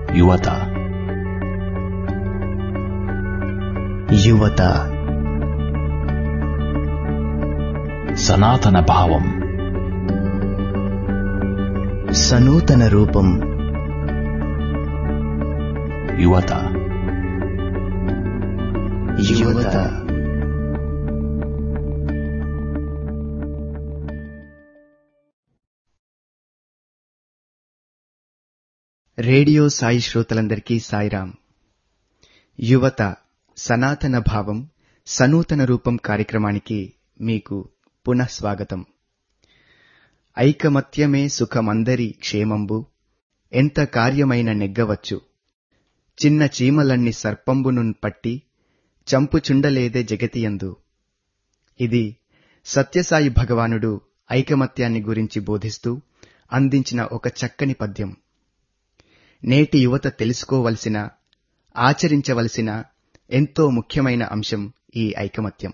యువత యువత సనాతన భావం సనూతన రూపం యువత యువత రేడియో సాయి శ్రోతలందరికీ సాయిరాం యువత సనాతన భావం సనూతన రూపం కార్యక్రమానికి మీకు పునః స్వాగతం ఐకమత్యమే సుఖమందరి క్షేమంబు ఎంత కార్యమైన నెగ్గవచ్చు చిన్న చీమలన్ని సర్పంబును పట్టి చంపుచుండలేదే జగతియందు ఇది సత్యసాయి భగవానుడు ఐకమత్యాన్ని గురించి బోధిస్తూ అందించిన ఒక చక్కని పద్యం నేటి యువత తెలుసుకోవలసిన ఆచరించవలసిన ఎంతో ముఖ్యమైన అంశం ఈ ఐకమత్యం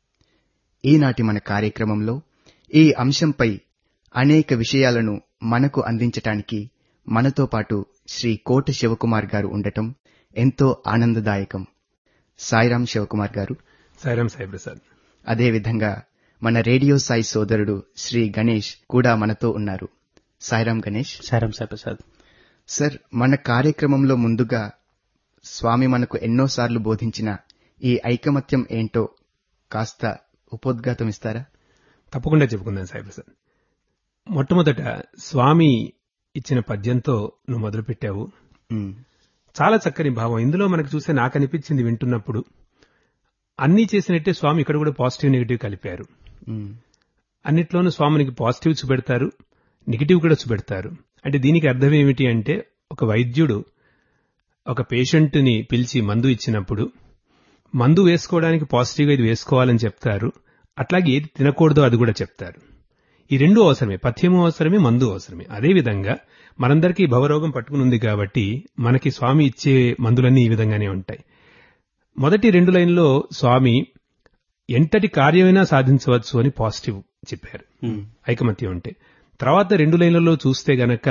ఈనాటి మన కార్యక్రమంలో ఈ అంశంపై అనేక విషయాలను మనకు అందించటానికి మనతో పాటు శ్రీ కోట శివకుమార్ గారు ఉండటం ఎంతో ఆనందదాయకం సాయిరాం శివకుమార్ గారు సాయిరాం సాయి ప్రసాద్ అదేవిధంగా మన రేడియో సాయి సోదరుడు శ్రీ గణేష్ కూడా మనతో ఉన్నారు సాయిరాం గణేష్ సారం సాయి ప్రసాద్ సార్ మన కార్యక్రమంలో ముందుగా స్వామి మనకు ఎన్నోసార్లు బోధించిన ఈ ఐకమత్యం ఏంటో కాస్త ఉపోద్ఘాతం ఇస్తారా తప్పకుండా చెప్పుకుందాం సాయి ప్రసాద్ మొట్టమొదట స్వామి ఇచ్చిన పద్యంతో నువ్వు మొదలుపెట్టావు ఉమ్, చాలా చక్కని భావం ఇందులో మనకు చూస్తే నాకు అనిపించింది వింటున్నప్పుడు అన్నీ చేసినట్టే స్వామి ఇక్కడ కూడా పాజిటివ్ నెగిటివ్ కలిపారు ఉమ్, అన్నిట్లోనూ స్వామినికి పాజిటివ్ చూపెడతారు నెగిటివ్ కూడా చూపెడతారు అంటే దీనికి అర్థం ఏమిటి అంటే ఒక వైద్యుడు ఒక పేషెంట్ని పిలిచి మందు ఇచ్చినప్పుడు మందు వేసుకోవడానికి పాజిటివ్గా ఇది వేసుకోవాలని చెప్తారు అట్లాగే ఏది తినకూడదో అది కూడా చెప్తారు ఈ రెండు అవసరమే పథ్యము అవసరమే మందు అవసరమే అదేవిధంగా మనందరికీ భవరోగం పట్టుకుని ఉంది కాబట్టి మనకి స్వామి ఇచ్చే మందులన్నీ ఈ విధంగానే ఉంటాయి మొదటి రెండు లైన్లో స్వామి ఎంతటి కార్యమైనా సాధించవచ్చు అని పాజిటివ్ చెప్పారు ఐకమత్యం అంటే తర్వాత రెండు లైన్లలో చూస్తే గనక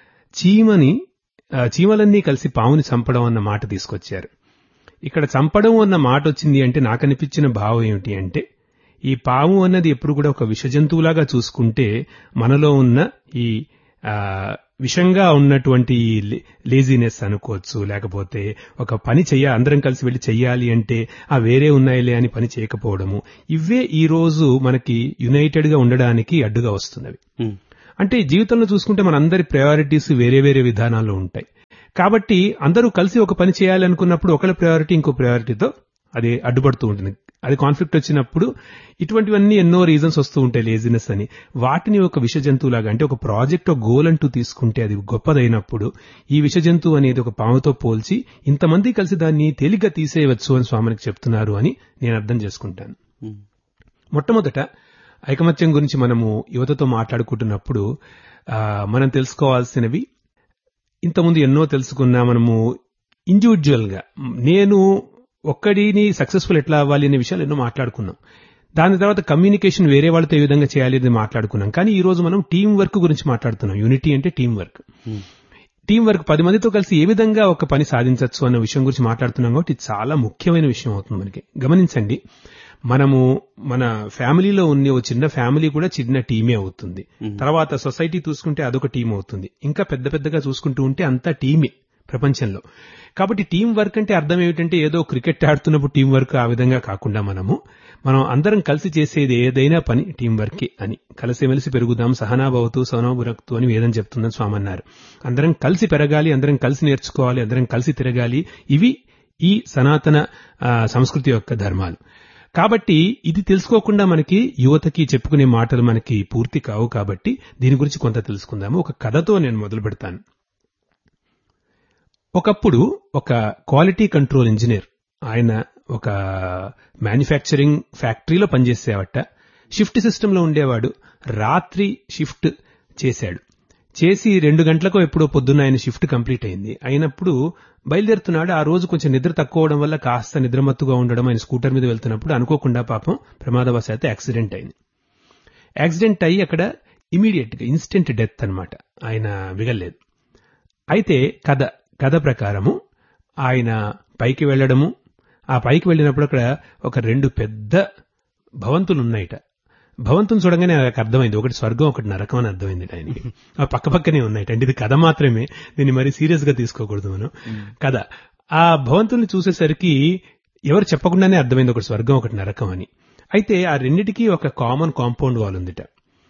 చీమని ఆ, చీమలన్నీ కలిసి పావుని చంపడం అన్న మాట తీసుకొచ్చారు ఇక్కడ చంపడం అన్న మాట వచ్చింది అంటే నాకు అనిపించిన భావం ఏమిటి అంటే ఈ పాము అన్నది ఎప్పుడు కూడా ఒక విష జంతువులాగా చూసుకుంటే మనలో ఉన్న ఈ ఆ, విషంగా ఉన్నటువంటి లేజినెస్ అనుకోవచ్చు లేకపోతే ఒక పని చెయ్య అందరం కలిసి వెళ్ళి చెయ్యాలి అంటే ఆ వేరే ఉన్నాయిలే అని పని చేయకపోవడము ఇవే ఈ రోజు మనకి యునైటెడ్ గా ఉండడానికి అడ్డుగా వస్తున్నవి అంటే జీవితంలో చూసుకుంటే మన అందరి ప్రయారిటీస్ వేరే వేరే విధానాల్లో ఉంటాయి కాబట్టి అందరూ కలిసి ఒక పని చేయాలనుకున్నప్పుడు ఒకళ్ళ ప్రయారిటీ ఇంకో ప్రయారిటీతో అది అడ్డుపడుతూ ఉంటుంది అది కాన్ఫ్లిక్ట్ వచ్చినప్పుడు ఇటువంటివన్నీ ఎన్నో రీజన్స్ వస్తూ ఉంటాయి లేజినెస్ అని వాటిని ఒక విష జంతువులాగా అంటే ఒక ప్రాజెక్ట్ ఒక గోల్ అంటూ తీసుకుంటే అది గొప్పదైనప్పుడు ఈ విష జంతువు అనేది ఒక పాముతో పోల్చి ఇంతమంది కలిసి దాన్ని తేలిగ్గా తీసేయవచ్చు అని స్వామికి చెప్తున్నారు అని నేను అర్థం చేసుకుంటాను మొట్టమొదట ఐకమత్యం గురించి మనము యువతతో మాట్లాడుకుంటున్నప్పుడు ఆ, మనం తెలుసుకోవాల్సినవి ఇంతకుముందు ఎన్నో తెలుసుకున్నా మనము ఇండివిజువల్ గా నేను ఒక్కడిని సక్సెస్ఫుల్ ఎట్లా అవ్వాలి అనే విషయాలు ఎన్నో మాట్లాడుకున్నాం దాని తర్వాత కమ్యూనికేషన్ వేరే వాళ్ళతో ఏ విధంగా చేయాలి అనేది మాట్లాడుకున్నాం కానీ ఈ రోజు మనం టీం వర్క్ గురించి మాట్లాడుతున్నాం యూనిటీ అంటే టీం వర్క్ టీం వర్క్ పది మందితో కలిసి ఏ విధంగా ఒక పని సాధించవచ్చు అన్న విషయం గురించి మాట్లాడుతున్నాం కాబట్టి ఇది చాలా ముఖ్యమైన విషయం అవుతుంది మనకి గమనించండి మనము మన ఫ్యామిలీలో ఉన్న ఓ చిన్న ఫ్యామిలీ కూడా చిన్న టీమే అవుతుంది తర్వాత సొసైటీ చూసుకుంటే అదొక టీం అవుతుంది ఇంకా పెద్ద పెద్దగా చూసుకుంటూ ఉంటే అంతా టీమే ప్రపంచంలో కాబట్టి టీం వర్క్ అంటే అర్థం ఏమిటంటే ఏదో క్రికెట్ ఆడుతున్నప్పుడు టీం వర్క్ ఆ విధంగా కాకుండా మనము మనం అందరం కలిసి చేసేది ఏదైనా పని టీం వర్కే అని కలిసిమెలిసి పెరుగుదాం సహనాభవతు సహనాభురక్తు అని వేదం చెప్తుందని స్వామి అన్నారు అందరం కలిసి పెరగాలి అందరం కలిసి నేర్చుకోవాలి అందరం కలిసి తిరగాలి ఇవి ఈ సనాతన ఆ, సంస్కృతి యొక్క ధర్మాలు కాబట్టి ఇది తెలుసుకోకుండా మనకి యువతకి చెప్పుకునే మాటలు మనకి పూర్తి కావు కాబట్టి దీని గురించి కొంత తెలుసుకుందాము ఒక కథతో నేను మొదలు పెడతాను ఒకప్పుడు ఒక క్వాలిటీ కంట్రోల్ ఇంజనీర్ ఆయన ఒక మ్యానుఫ్యాక్చరింగ్ ఫ్యాక్టరీలో పనిచేసేవట షిఫ్ట్ సిస్టంలో ఉండేవాడు రాత్రి షిఫ్ట్ చేశాడు చేసి రెండు గంటలకు ఎప్పుడో పొద్దున్న ఆయన షిఫ్ట్ కంప్లీట్ అయింది అయినప్పుడు బయలుదేరుతున్నాడు ఆ రోజు కొంచెం నిద్ర తక్కువ అవడం వల్ల కాస్త నిద్రమత్తుగా ఉండడం ఆయన స్కూటర్ మీద వెళ్తున్నప్పుడు అనుకోకుండా పాపం ప్రమాదవశాత్తు యాక్సిడెంట్ అయింది యాక్సిడెంట్ అయ్యి అక్కడ ఇమీడియట్ గా ఇన్స్టెంట్ డెత్ అన్నమాట ఆయన మిగల్లేదు అయితే కథ కథ ప్రకారము ఆయన పైకి వెళ్ళడము ఆ పైకి వెళ్ళినప్పుడు అక్కడ ఒక రెండు పెద్ద భవంతులు ఉన్నాయిట భవంతుని చూడగానే నాకు అర్థమైంది ఒకటి స్వర్గం ఒకటి నరకం అని అర్థమైంది ఆయనకి ఆ పక్క పక్కనే ఉన్నాయిట అంటే ఇది కథ మాత్రమే దీన్ని మరి సీరియస్ గా తీసుకోకూడదు మనం కథ ఆ భవంతుల్ని చూసేసరికి ఎవరు చెప్పకుండానే అర్థమైంది ఒకటి స్వర్గం ఒకటి నరకం అని అయితే ఆ రెండిటికి ఒక కామన్ కాంపౌండ్ వాల్ ఉందిట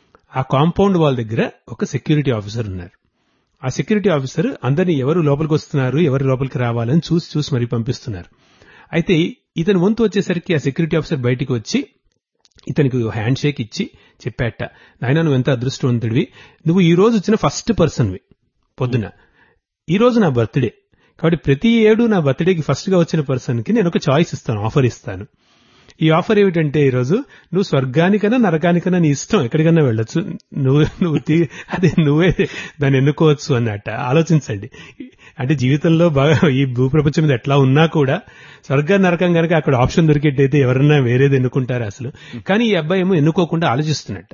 ఆ కాంపౌండ్ వాల్ దగ్గర ఒక సెక్యూరిటీ ఆఫీసర్ ఉన్నారు ఆ సెక్యూరిటీ ఆఫీసర్ అందరినీ ఎవరు లోపలికి వస్తున్నారు ఎవరు లోపలికి రావాలని చూసి చూసి మరీ పంపిస్తున్నారు అయితే ఇతని వంతు వచ్చేసరికి ఆ సెక్యూరిటీ ఆఫీసర్ బయటికి వచ్చి ఇతనికి హ్యాండ్ షేక్ ఇచ్చి చెప్పాట నాయన నువ్వు ఎంత అదృష్టవంతుడివి నువ్వు ఈ రోజు వచ్చిన ఫస్ట్ పర్సన్వి పొద్దున ఈ రోజు నా బర్త్డే కాబట్టి ప్రతి ఏడు నా బర్త్డేకి ఫస్ట్ గా వచ్చిన పర్సన్ కి నేను ఒక చాయిస్ ఇస్తాను ఆఫర్ ఇస్తాను ఈ ఆఫర్ ఏమిటంటే ఈరోజు నువ్వు స్వర్గానికన్నా నరకానికన్నా నీ ఇష్టం ఎక్కడికన్నా వెళ్ళొచ్చు నువ్వు నువ్వు తీ- అదే నువ్వే దాన్ని ఎన్నుకోవచ్చు అన్నట్ట ఆలోచించండి అంటే జీవితంలో బాగా ఈ భూప్రపంచం మీద ఎట్లా ఉన్నా కూడా స్వర్గ నరకం కనుక అక్కడ ఆప్షన్ దొరికేటైతే ఎవరన్నా వేరేది ఎన్నుకుంటారు అసలు కానీ ఈ అబ్బాయి ఏమో ఎన్నుకోకుండా ఆలోచిస్తున్నట్ట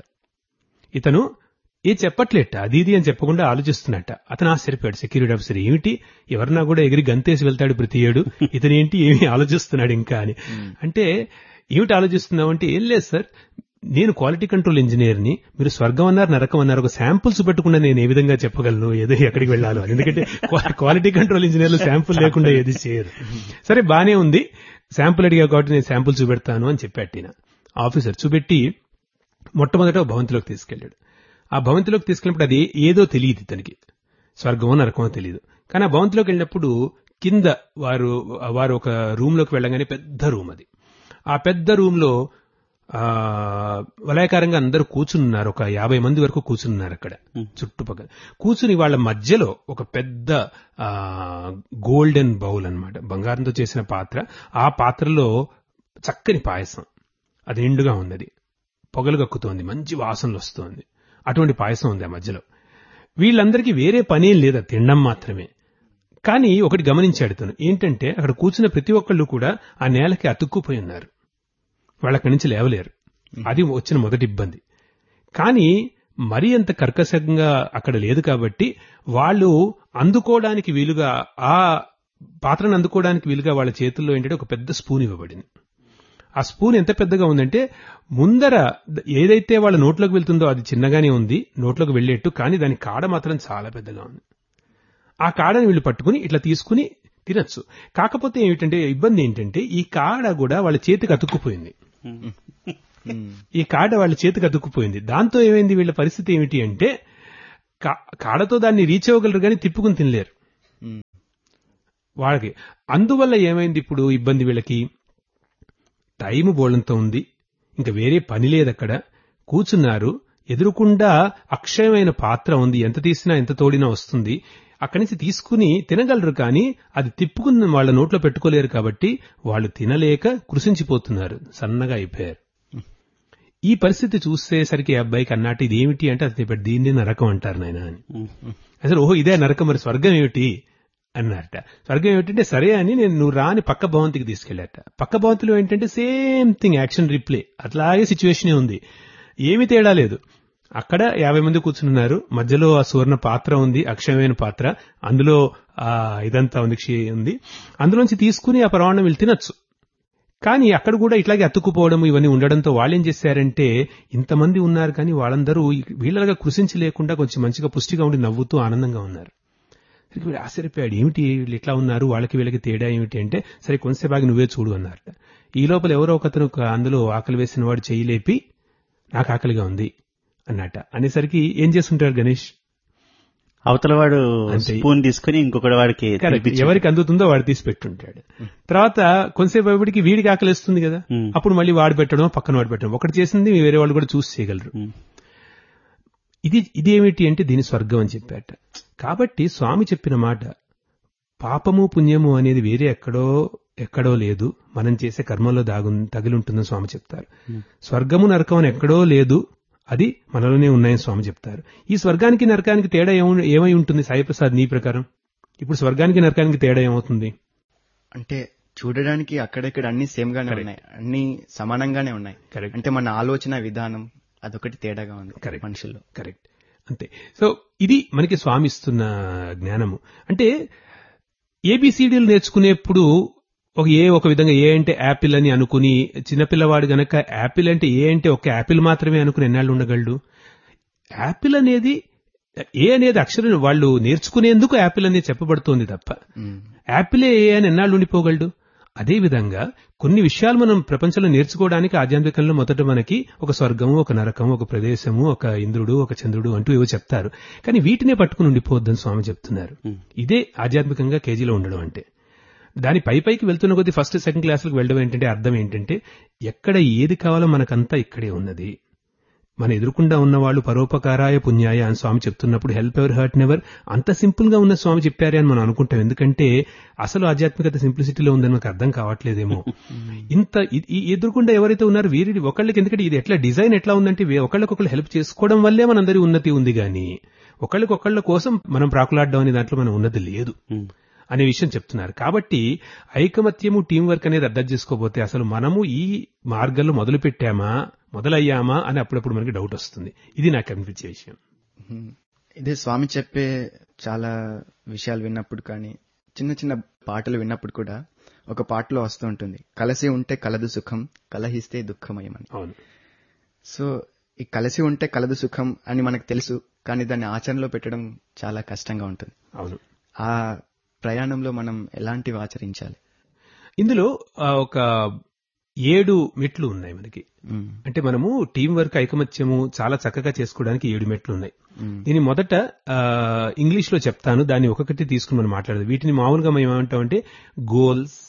ఇతను ఏ చెప్పట్లేట అది ఇది అని చెప్పకుండా ఆలోచిస్తున్నట్ట అతను ఆశ్చర్యపోయాడు సెక్యూరిటీ ఆఫీసర్ ఏమిటి ఎవరన్నా కూడా ఎగిరి గంతేసి వెళ్తాడు ప్రతి ఏడు ఇతను ఏంటి ఏమి ఆలోచిస్తున్నాడు ఇంకా అని అంటే ఏమిటి ఆలోచిస్తున్నావు అంటే ఏం లేదు సార్ నేను క్వాలిటీ కంట్రోల్ ఇంజనీర్ ని మీరు స్వర్గం అన్నారు నరకం అన్నారు ఒక శాంపుల్స్ పెట్టకుండా నేను ఏ విధంగా చెప్పగలను ఏదో ఎక్కడికి వెళ్ళాలో అని. ఎందుకంటే క్వా- క్వాలిటీ కంట్రోల్ ఇంజనీర్లు శాంపుల్ లేకుండా ఏది చేయరు సరే బానే ఉంది శాంపుల్ అడిగా కాబట్టి నేను శాంపుల్ చూపెడతాను అని చెప్పాడు ఆఫీసర్ చూపెట్టి మొట్టమొదట ఒక భవంతిలోకి తీసుకెళ్ళాడు ఆ భవంతిలోకి తీసుకెళ్ళినప్పుడు అది ఏదో తెలియదు ఇతనికి స్వర్గమో నరకమో తెలియదు కానీ ఆ భవంతిలోకి వెళ్ళినప్పుడు కింద వారు వారు ఒక రూమ్ లోకి వెళ్ళగానే పెద్ద రూమ్ అది ఆ పెద్ద రూమ్ లో ఆ వలయకారంగా అందరూ కూర్చున్నారు ఒక యాభై మంది వరకు కూర్చున్నారు అక్కడ చుట్టుపక్కల కూర్చుని వాళ్ళ మధ్యలో ఒక పెద్ద ఆ గోల్డెన్ బౌల్ అన్నమాట బంగారంతో చేసిన పాత్ర ఆ పాత్రలో చక్కని పాయసం అది నిండుగా ఉన్నది పొగలు కక్కుతోంది మంచి వాసనలు వస్తోంది అటువంటి పాయసం ఉంది ఆ మధ్యలో వీళ్ళందరికీ వేరే పనేం లేదా తినడం మాత్రమే కానీ ఒకటి గమనించాడు తను ఏంటంటే అక్కడ కూర్చున్న ప్రతి ఒక్కళ్ళు కూడా ఆ నేలకి అతుక్కుపోయి ఉన్నారు వాళ్ళు అక్కడి నుంచి లేవలేరు అది వచ్చిన మొదటి ఇబ్బంది కానీ మరీ అంత కర్కశంగా అక్కడ లేదు కాబట్టి వాళ్ళు అందుకోవడానికి వీలుగా ఆ పాత్రను అందుకోవడానికి వీలుగా వాళ్ళ చేతుల్లో ఏంటంటే ఒక పెద్ద స్పూన్ ఇవ్వబడింది ఆ స్పూన్ ఎంత పెద్దగా ఉందంటే ముందర ద- ఏదైతే వాళ్ళ నోట్లోకి వెళ్తుందో అది చిన్నగానే ఉంది నోట్లోకి వెళ్ళేట్టు కానీ దాని కాడ మాత్రం చాలా పెద్దగా ఉంది ఆ కాడని వీళ్ళు పట్టుకుని ఇట్లా తీసుకుని తినొచ్చు కాకపోతే ఏమిటంటే ఇబ్బంది ఏంటంటే ఈ కాడ కూడా వాళ్ళ చేతికి అతుక్కుపోయింది ఈ కాడ వాళ్ళ చేతికి అతుక్కుపోయింది దాంతో ఏమైంది వీళ్ళ పరిస్థితి ఏమిటి అంటే కా- కాడతో దాన్ని రీచ్ అవ్వగలరు కానీ తిప్పుకుని తినలేరు వాళ్ళకి అందువల్ల ఏమైంది ఇప్పుడు ఇబ్బంది వీళ్ళకి టైం బోళంతో ఉంది ఇంకా వేరే పని లేదు అక్కడ కూర్చున్నారు ఎదురుకుండా అక్షయమైన పాత్ర ఉంది ఎంత తీసినా ఎంత తోడినా వస్తుంది అక్కడి నుంచి తీసుకుని తినగలరు కానీ అది తిప్పుకుని వాళ్ళ నోట్లో పెట్టుకోలేరు కాబట్టి వాళ్ళు తినలేక కృషించిపోతున్నారు సన్నగా అయిపోయారు ఈ పరిస్థితి చూసేసరికి ఆ అబ్బాయికి అన్నట్టు ఇది ఏమిటి అంటే అది చెప్పాడు దీన్ని నరకం అంటారు నాయన అని అసలు ఓహో ఇదే నరకం మరి స్వర్గం ఏమిటి అన్నారట స్వర్గం ఏమిటంటే సరే అని నేను నువ్వు రాని పక్క భవంతికి తీసుకెళ్ళాట పక్క భవంతిలో ఏంటంటే సేమ్ థింగ్ యాక్షన్ రిప్లే అట్లాగే సిచ్యువేషన్ ఉంది ఏమీ తేడా లేదు అక్కడ యాభై మంది కూర్చున్నారు మధ్యలో ఆ సువర్ణ పాత్ర ఉంది అక్షయమైన పాత్ర అందులో ఆ ఇదంతా ఉంది క్షీ ఉంది అందులోంచి తీసుకుని ఆ పరమాణం వీళ్ళు తినొచ్చు కానీ అక్కడ కూడా ఇట్లాగే అతుక్కుపోవడం ఇవన్నీ ఉండడంతో వాళ్ళేం చేశారంటే ఇంతమంది ఉన్నారు కానీ వాళ్ళందరూ వీళ్ళగా కృషించి లేకుండా కొంచెం మంచిగా పుష్టిగా ఉండి నవ్వుతూ ఆనందంగా ఉన్నారు సరే వీడు ఆశ్చర్యపోయాడు ఏమిటి వీళ్ళు ఇట్లా ఉన్నారు వాళ్ళకి వీళ్ళకి తేడా ఏమిటి అంటే సరే కొంతసేపు ఆగి నువ్వే చూడు అన్నారట ఈ లోపల ఎవరో ఒకతను ఒక అందులో ఆకలి వేసిన వాడు చెయ్యి లేపి నాకు ఆకలిగా ఉంది అన్నట అనేసరికి ఏం చేస్తుంటాడు గణేష్ అవతల వాడు అంతే. స్పూన్ తీసుకుని ఇంకొకటి వాడికి కరెక్ట్ తినిపించి- ఎవరికి అందుతుందో వాడు తీసి పెట్టుంటాడు తర్వాత కొంతసేపు అయ్యేప్పటికి వీడికి ఆకలిస్తుంది కదా ఉమ్. అప్పుడు మళ్ళీ వాడు పెట్టడం పక్కన వాడు పెట్టడం ఒకటి చేసింది వేరే వాళ్ళు కూడా చూసి చేయగలరు ఉమ్. ఇది ఇది ఏమిటి అంటే దీని స్వర్గం అని చెప్పాట కాబట్టి స్వామి చెప్పిన మాట పాపము పుణ్యము అనేది వేరే ఎక్కడో ఎక్కడో లేదు మనం చేసే కర్మలో దాగు తగిలుంటుందని స్వామి చెప్తారు స్వర్గము నరకం అని ఎక్కడో లేదు అది మనలోనే ఉన్నాయని స్వామి చెప్తారు ఈ స్వర్గానికి నరకానికి తేడా ఏమ- ఏమై ఉంటుంది సాయిప్రసాద్ నీ ప్రకారం ఇప్పుడు స్వర్గానికి నరకానికి తేడా ఏమవుతుంది అంటే చూడడానికి అక్కడక్కడ అన్ని సేమ్ గానే Correct. ఉన్నాయి అన్ని సమానంగానే ఉన్నాయి Correct. అంటే మన ఆలోచన విధానం అదొకటి తేడాగా ఉంది Correct. మనుషుల్లో కరెక్ట్ అంతే సో ఇది మనకి స్వామి ఇస్తున్న జ్ఞానము అంటే ఏబిసిడీలు నేర్చుకునేప్పుడు ఒక ఏ ఒక విధంగా ఏ అంటే యాపిల్ అని అనుకుని చిన్నపిల్లవాడు గనక యాపిల్ అంటే ఏ అంటే ఒక యాపిల్ మాత్రమే అనుకుని ఎన్నాళ్ళు ఉండగలడు యాపిల్ అనేది ఏ అనేది అక్షరం వాళ్ళు నేర్చుకునేందుకు యాపిల్ అనేది చెప్పబడుతోంది తప్ప మ్మ్. యాపిలే ఏ అని ఎన్నాళ్ళు ఉండిపోగలడు అదేవిధంగా కొన్ని విషయాలు మనం ప్రపంచంలో నేర్చుకోవడానికి ఆధ్యాత్మికంలో మొదట మనకి ఒక స్వర్గము ఒక నరకము ఒక ప్రదేశము ఒక ఇంద్రుడు ఒక చంద్రుడు అంటూ ఏవో చెప్తారు కానీ వీటినే పట్టుకుని ఉండిపోవద్దని స్వామి చెప్తున్నారు ఇదే ఆధ్యాత్మికంగా కేజీలో ఉండడం అంటే దాని పై పైకి వెళ్తున్న కొద్దీ ఫస్ట్ సెకండ్ క్లాసులకు వెళ్ళడం ఏంటంటే అర్థం ఏంటంటే ఎక్కడ ఏది కావాలో మనకంతా ఇక్కడే ఉన్నది మన ఎదురుకుండా ఉన్న వాళ్ళు పరోపకారాయ పుణ్యాయ అని స్వామి చెప్తున్నప్పుడు హెల్ప్ ఎవర్ హర్ట్ నెవర్ అంత సింపుల్ గా ఉన్న స్వామి చెప్పారే అని మనం అనుకుంటాం ఎందుకంటే అసలు ఆధ్యాత్మికత సింప్లిసిటీలో ఉందని మనకు అర్థం కావట్లేదేమో ఇంత ఇ- ఈ ఎదురుకుండా ఎవరైతే ఉన్నారో వీరి ఒకళ్ళకి ఎందుకంటే ఇది ఎట్లా డిజైన్ ఎట్లా ఉందంటే వే- ఒకళ్ళకొకళ్ళు హెల్ప్ చేసుకోవడం వల్లే మనందరి ఉన్నతి ఉంది గాని ఒకళ్ళకొకళ్ళ కోసం మనం ప్రాకులాడడం అనే దాంట్లో మనం ఉన్నది లేదు అనే విషయం చెప్తున్నారు కాబట్టి ఐకమత్యము టీం వర్క్ అనేది అర్థం చేసుకోబోతే అసలు మనము ఈ మార్గంలో మొదలు పెట్టామా మొదలయ్యామా అని అప్పుడప్పుడు మనకి డౌట్ వస్తుంది ఇది నాకు అనిపించే విషయం మ్మ్. ఇదే స్వామి చెప్పే చాలా విషయాలు విన్నప్పుడు కానీ చిన్న చిన్న పాటలు విన్నప్పుడు కూడా ఒక పాటలో వస్తూ ఉంటుంది కలసి ఉంటే కలదు సుఖం కలహిస్తే దుఃఖమయమని అవును సో ఈ కలిసి ఉంటే కలదు సుఖం అని మనకు తెలుసు కానీ దాన్ని ఆచరణలో పెట్టడం చాలా కష్టంగా ఉంటుంది అవును ఆ ప్రయాణంలో మనం ఎలాంటివి ఆచరించాలి ఇందులో ఆ, ఒక ఏడు మెట్లు ఉన్నాయి మనకి మ్మ్. అంటే మనము టీం వర్క్ ఐకమత్యము చాలా చక్కగా చేసుకోవడానికి ఏడు మెట్లు ఉన్నాయి మ్మ్. దీని మొదట ఇంగ్లీష్ లో చెప్తాను దాన్ని ఒక్కొక్కటి తీసుకుని మనం మాట్లాడదు వీటిని మామూలుగా మేము ఏమంటామంటే goals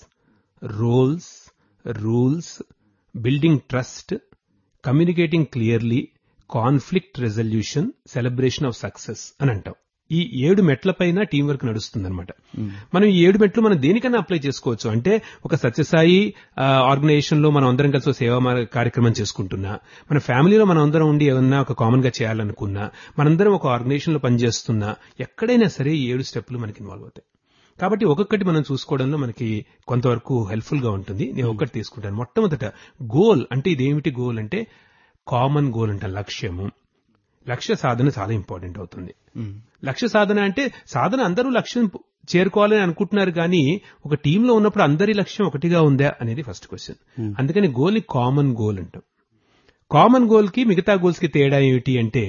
roles rules building trust communicating clearly conflict resolution celebration of success అని అంటాం ఈ ఏడు మెట్ల పైన టీం వర్క్ నడుస్తుందన్నమాట మనం ఈ ఏడు మెట్లు మనం దేనికన్నా అప్లై చేసుకోవచ్చు అంటే ఒక సత్యసాయి ఆర్గనైజేషన్ లో మనం అందరం కలిసి ఒక సేవా మా- కార్యక్రమం చేసుకుంటున్నా మన ఫ్యామిలీలో మనం అందరం ఉండి ఏమన్నా ఒక కామన్ గా చేయాలనుకున్నా మనందరం ఒక ఆర్గనైజేషన్ లో పనిచేస్తున్నా ఎక్కడైనా సరే ఈ ఏడు స్టెప్లు మనకి ఇన్వాల్వ్ అవుతాయి కాబట్టి ఒక్కొక్కటి మనం చూసుకోవడంలో మనకి కొంతవరకు హెల్ప్ఫుల్ గా ఉంటుంది నేను ఒక్కటి తీసుకుంటాను మొట్టమొదట గోల్ అంటే ఇదేమిటి గోల్ అంటే కామన్ గోల్ అంటే లక్ష్యము లక్ష్య సాధన చాలా ఇంపార్టెంట్ అవుతుంది మ్మ్. లక్ష్య సాధన అంటే సాధన అందరూ లక్ష్యం చేరుకోవాలని అనుకుంటున్నారు కానీ ఒక టీంలో ఉన్నప్పుడు అందరి లక్ష్యం ఒకటిగా ఉందా అనేది ఫస్ట్ క్వశ్చన్ అందుకని గోల్ ని కామన్ గోల్ అంటాం కామన్ గోల్ కి మిగతా గోల్స్ కి తేడా ఏమిటి అంటే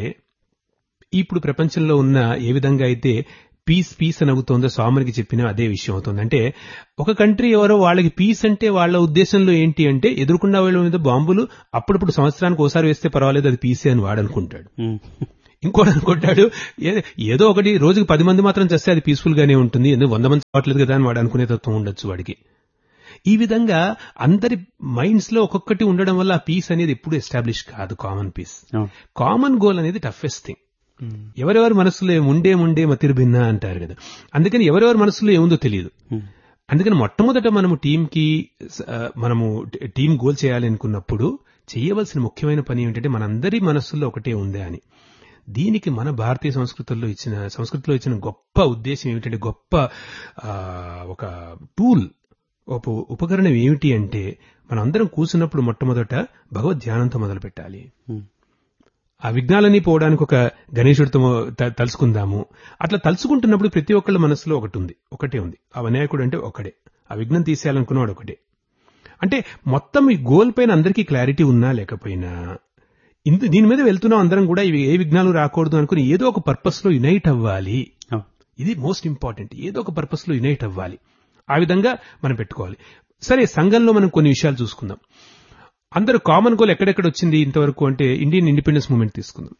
ఇప్పుడు ప్రపంచంలో ఉన్న ఏ విధంగా అయితే పీస్ పీస్ అని అవుతోందో స్వామికి చెప్పిన అదే విషయం అవుతుంది అంటే ఒక కంట్రీ ఎవరో వాళ్ళకి పీస్ అంటే వాళ్ళ ఉద్దేశంలో ఏంటి అంటే ఎదురుకుండా వాళ్ళ మీద బాంబులు అప్పుడప్పుడు సంవత్సరానికి ఒకసారి వేస్తే పర్వాలేదు అది పీసే అని వాడనుకుంటాడు ఇంకోటి అనుకుంటాడు ఏ- ఏదో ఒకటి రోజుకి పది మంది మాత్రం చేస్తే అది పీస్ఫుల్ గానే ఉంటుంది ఎందుకు వంద మంది చావట్లేదు కదా అని వాడు అనుకునే తత్వం ఉండొచ్చు వాడికి ఈ విధంగా అందరి మైండ్స్ లో ఒక్కొక్కటి ఉండడం వల్ల ఆ పీస్ అనేది ఎప్పుడు ఎస్టాబ్లిష్ కాదు కామన్ పీస్ కామన్ గోల్ అనేది టఫెస్ట్ థింగ్ మ్మ్. ఎవరెవరి మనసులో ఉండే ముండే మతిరు భిన్న అంటారు కదా అందుకని ఎవరెవరి మనసులో ఏముందో తెలియదు అందుకని మొట్టమొదట మనము టీంకి ఆ, మనము టీం గోల్ చేయాలి అనుకున్నప్పుడు చేయవలసిన ముఖ్యమైన పని ఏమిటంటే మనందరి మనస్సులో ఒకటే ఉందే అని దీనికి మన భారతీయ సంస్కృతుల్లో ఇచ్చిన సంస్కృతిలో ఇచ్చిన గొప్ప ఉద్దేశం ఏమిటంటే గొప్ప ఆ, ఒక టూల్ ఒక ఉపకరణం ఏమిటి అంటే మనం అందరం కూర్చున్నప్పుడు మొట్టమొదట భగవద్ ధ్యానంతో మొదలు పెట్టాలి ఆ విఘ్నాలన్నీ పోవడానికి ఒక గణేశుడితో త- తలుసుకుందాము అట్లా తలుచుకుంటున్నప్పుడు ప్రతి ఒక్కళ్ళ మనసులో ఒకటి ఉంది ఒకటే ఉంది ఆ వినాయకుడు అంటే ఒకడే ఆ విఘ్నం తీసేయాలనుకున్నవాడు ఒకటే అంటే మొత్తం ఈ గోల్ పైన అందరికీ క్లారిటీ ఉన్నా లేకపోయినా ఇంత దీని మీద వెళ్తున్నాం అందరం కూడా ఇవి ఏ విఘ్నాలు రాకూడదు అనుకుని ఏదో ఒక పర్పస్ లో యునైట్ అవ్వాలి ఇది మోస్ట్ ఇంపార్టెంట్ ఏదో ఒక పర్పస్ లో యునైట్ అవ్వాలి ఆ విధంగా మనం పెట్టుకోవాలి సరే సంఘంలో మనం కొన్ని విషయాలు చూసుకుందాం అందరూ కామన్ గోల్ ఎక్కడెక్కడ వచ్చింది ఇంతవరకు అంటే ఇండియన్ ఇండిపెండెన్స్ మూవ్మెంట్ తీసుకుందాం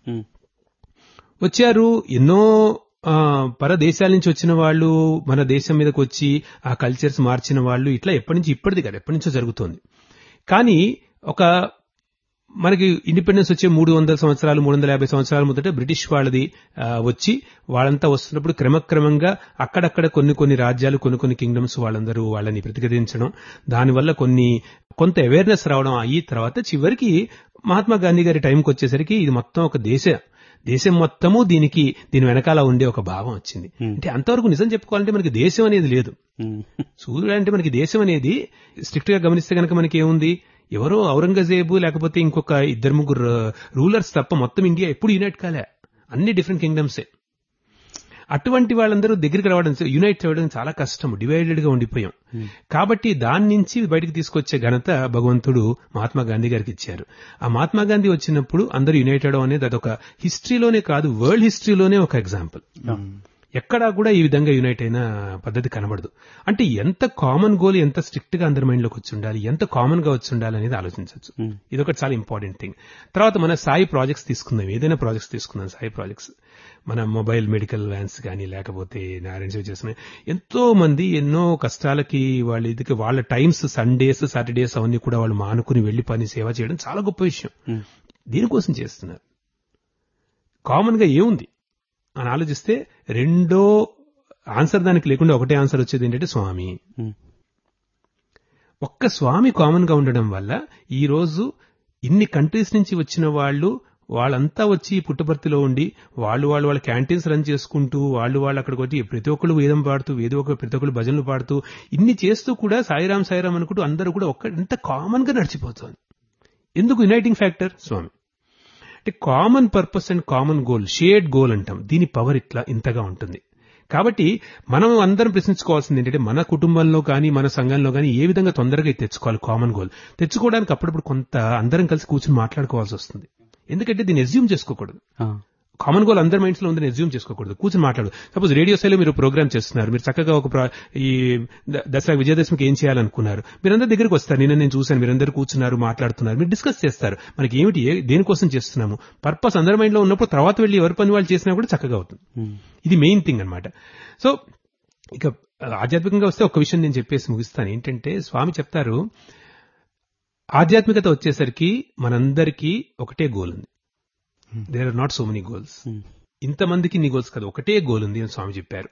వచ్చారు ఎన్నో ఆ, పర దేశాల నుంచి వచ్చిన వాళ్ళు మన దేశం మీదకి వచ్చి ఆ కల్చర్స్ మార్చిన వాళ్ళు ఇట్లా ఎప్పటి నుంచి ఇప్పటిది కాదు ఎప్పటి నుంచో జరుగుతోంది కానీ ఒక మనకి ఇండిపెండెన్స్ వచ్చే మూడు వందల సంవత్సరాలు మూడు వందల యాభై సంవత్సరాల ముందట బ్రిటిష్ వాళ్ళది ఆ, వచ్చి వాళ్ళంతా వస్తున్నప్పుడు క్రమక్రమంగా అక్కడక్కడ కొన్ని కొన్ని రాజ్యాలు కొన్ని కొన్ని కింగ్డమ్స్ వాళ్ళందరూ వాళ్ళని ప్రతిఘటించడం దానివల్ల కొన్ని కొంత అవేర్నెస్ రావడం అయ్యి తర్వాత చివరికి మహాత్మా గాంధీ గారి టైంకి వచ్చేసరికి ఇది మొత్తం ఒక దేశ దేశం మొత్తము దీనికి దీని వెనకాల ఉండే ఒక భావం వచ్చింది అంటే అంతవరకు నిజం చెప్పుకోవాలంటే మనకి దేశం అనేది లేదు సూర్యుడు అంటే మనకి దేశం అనేది స్ట్రిక్ట్ గా గమనిస్తే కనుక మనకి ఏముంది ఎవరో ఔరంగజేబు లేకపోతే ఇంకొక ఇద్దరు ముగ్గురు రూలర్స్ తప్ప మొత్తం ఇండియా ఎప్పుడు యునైట్ కాలే అన్ని డిఫరెంట్ కింగ్డమ్సే అటువంటి వాళ్ళందరూ దగ్గరికి రావడం యునైట్ అవ్వడం చాలా కష్టం డివైడెడ్ గా ఉండిపోయాం కాబట్టి దాని నుంచి బయటకు తీసుకొచ్చే ఘనత భగవంతుడు మహాత్మా గాంధీ గారికి ఇచ్చారు ఆ మహాత్మా గాంధీ వచ్చినప్పుడు అందరూ యునైట్ అవడం అనేది అదొక హిస్టరీలోనే కాదు వరల్డ్ హిస్టరీలోనే ఒక ఎగ్జాంపుల్ ఎక్కడా కూడా ఈ విధంగా యునైట్ అయిన పద్ధతి కనబడదు అంటే ఎంత కామన్ గోల్ ఎంత స్ట్రిక్ట్ గా అందరి మైండ్ లోకి వచ్చి ఉండాలి ఎంత కామన్ గా వచ్చి ఉండాలి అనేది ఆలోచించవచ్చు ఇది ఒకటి చాలా ఇంపార్టెంట్ థింగ్ తర్వాత మన సాయి ప్రాజెక్ట్స్ తీసుకుందాం ఏదైనా ప్రాజెక్ట్స్ తీసుకుందాం సాయి ప్రాజెక్ట్స్ మన మొబైల్ మెడికల్ వ్యాన్స్ కానీ లేకపోతే అరేంజ్ చేస్తున్నాయి ఎంతో మంది ఎన్నో కష్టాలకి వాళ్ళ ఇదికి వాళ్ళ టైమ్స్ సండేస్ సాటర్డేస్ అవన్నీ కూడా వాళ్ళు మానుకుని వెళ్లి పని సేవ చేయడం చాలా గొప్ప విషయం దీనికోసం చేస్తున్నారు కామన్ గా ఏముంది అని ఆలోచిస్తే రెండో ఆన్సర్ దానికి లేకుండా ఒకటే ఆన్సర్ వచ్చేది ఏంటంటే స్వామి ఒక్క స్వామి కామన్ గా ఉండడం వల్ల ఈ రోజు ఇన్ని కంట్రీస్ నుంచి వచ్చిన వాళ్ళు వాళ్ళంతా వచ్చి పుట్టపర్తిలో ఉండి వాళ్ళు వాళ్ళు వాళ్ళ క్యాంటీన్స్ రన్ చేసుకుంటూ వాళ్ళు వాళ్ళు అక్కడికి వచ్చి ప్రతి ఒక్కరు వేదం పాడుతూ వేద ఒక ప్రతి ఒక్కరు భజనలు పాడుతూ ఇన్ని చేస్తూ కూడా సాయిరాం సాయిరాం అనుకుంటూ అందరూ కూడా ఒక్క ఎంత కామన్ గా నడిచిపోతుంది ఎందుకు యునైటింగ్ ఫ్యాక్టర్ స్వామి అంటే common purpose and common goal shared goal అంటాం దీని పవర్ ఇట్లా ఇంతగా ఉంటుంది కాబట్టి మనం అందరం ప్రశ్నించుకోవాల్సింది ఏంటంటే మన కుటుంబంలో కానీ మన సంఘంలో కానీ ఏ విధంగా తొందరగా ఇది తెచ్చుకోవాలి కామన్ గోల్ తెచ్చుకోవడానికి అప్పుడప్పుడు కొంత అందరం కలిసి కూర్చొని మాట్లాడుకోవాల్సి వస్తుంది ఎందుకంటే దీన్ని ఎజ్యూమ్ చేసుకోకూడదు కామన్ గోల్ అందరి మైండ్స్ లో ఉందని ఎజ్యూమ్ చేసుకోకూడదు కూర్చొని మాట్లాడు సపోజ్ రేడియో స్థాయిలో మీరు ప్రోగ్రామ్ చేస్తున్నారు మీరు చక్కగా ఒక ప్ర- ఈ ద- దసరా విజయదశమికి ఏం చేయాలనుకున్నారు మీరందరి దగ్గరికి వస్తారు నిన్న నేను చూశాను మీరందరూ కూర్చున్నారు మాట్లాడుతున్నారు మీరు డిస్కస్ చేస్తారు మనకి ఏమిటి ఏ- దేనికోసం చేస్తున్నాము పర్పస్ అందరి మైండ్ లో ఉన్నప్పుడు తర్వాత వెళ్ళి ఎవరి పని వాళ్ళు చేసినా కూడా చక్కగా అవుతుంది ఇది మెయిన్ థింగ్ అన్నమాట సో ఇక ఆధ్యాత్మికంగా వస్తే ఒక విషయం నేను చెప్పేసి ముగిస్తాను ఏంటంటే స్వామి చెప్తారు ఆధ్యాత్మికత వచ్చేసరికి మనందరికీ ఒకటే గోల్ ఉంది there are not so many goals ఇంతమందికి నీ గోల్స్ కాదు ఒకటే గోల్ ఉంది అని స్వామి చెప్పారు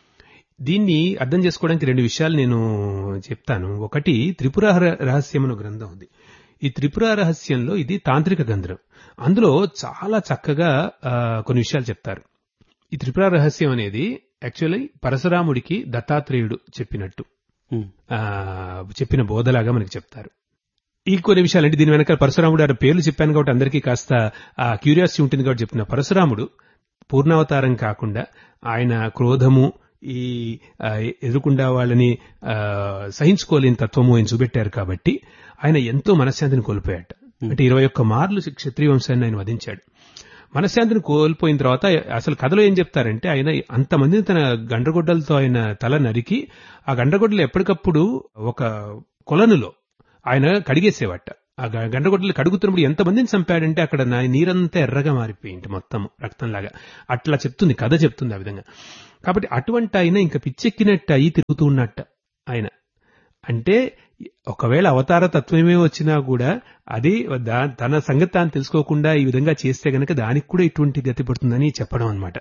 దీన్ని అర్థం చేసుకోవడానికి రెండు విషయాలు నేను చెప్తాను ఒకటి త్రిపుర రహ- రహస్యం అనే గ్రంథం ఉంది ఈ త్రిపుర రహస్యంలో ఇది తాంత్రిక గ్రంథం అందులో చాలా చక్కగా ఆ, కొన్ని విషయాలు చెప్తారు ఈ త్రిపుర రహస్యం అనేది యాక్చువల్లీ పరశురాముడికి దత్తాత్రేయుడు చెప్పినట్టు ఆ, చెప్పిన బోధలాగా మనకి చెప్తారు ఈ కొన్ని విషయాలు అంటే దీని వెనక పరశురాముడు ఆ పేర్లు చెప్పాను కాబట్టి అందరికీ కాస్త ఆ క్యూరియాసిటీ ఉంటుంది కాబట్టి చెప్తున్నా పరశురాముడు పూర్ణావతారం కాకుండా ఆయన క్రోధము ఈ ఆ, ఎదురుకుండా వాళ్ళని ఆ, సహించుకోలేని తత్వము ఆయన చూపెట్టారు కాబట్టి ఆయన ఎంతో మనశ్శాంతిని కోల్పోయాట అంటే ఇరవై ఒక్క మార్లు క్షత్రియ వంశాన్ని ఆయన వధించాడు మనశ్శాంతిని కోల్పోయిన తర్వాత అసలు కథలో ఏం చెప్తారంటే ఆయన అంతమందిని తన గండ్రగొడ్డలతో ఆయన తల నరికి ఆ గండ్రగొడ్డలు ఎప్పటికప్పుడు ఒక కొలనులో ఆయన కడిగేసేవాట ఆ గ- గండ్రగొడ్డలు కడుగుతున్నప్పుడు ఎంతమందిని చంపాడంటే అక్కడ నా నీరంతా ఎర్రగా మారిపోయింది మొత్తం రక్తంలాగా అట్లా చెప్తుంది కథ చెప్తుంది ఆ విధంగా కాబట్టి అటువంటి ఆయన ఇంకా పిచ్చెక్కినట్టు అయి తిరుగుతూ ఉన్నట్ట ఆయన అంటే ఒకవేళ అవతార తత్వమే వచ్చినా కూడా అది దా- తన సంగతి తాను తెలుసుకోకుండా ఈ విధంగా చేస్తే గనక దానికి కూడా ఇటువంటి గతి పడుతుందని చెప్పడం అన్నమాట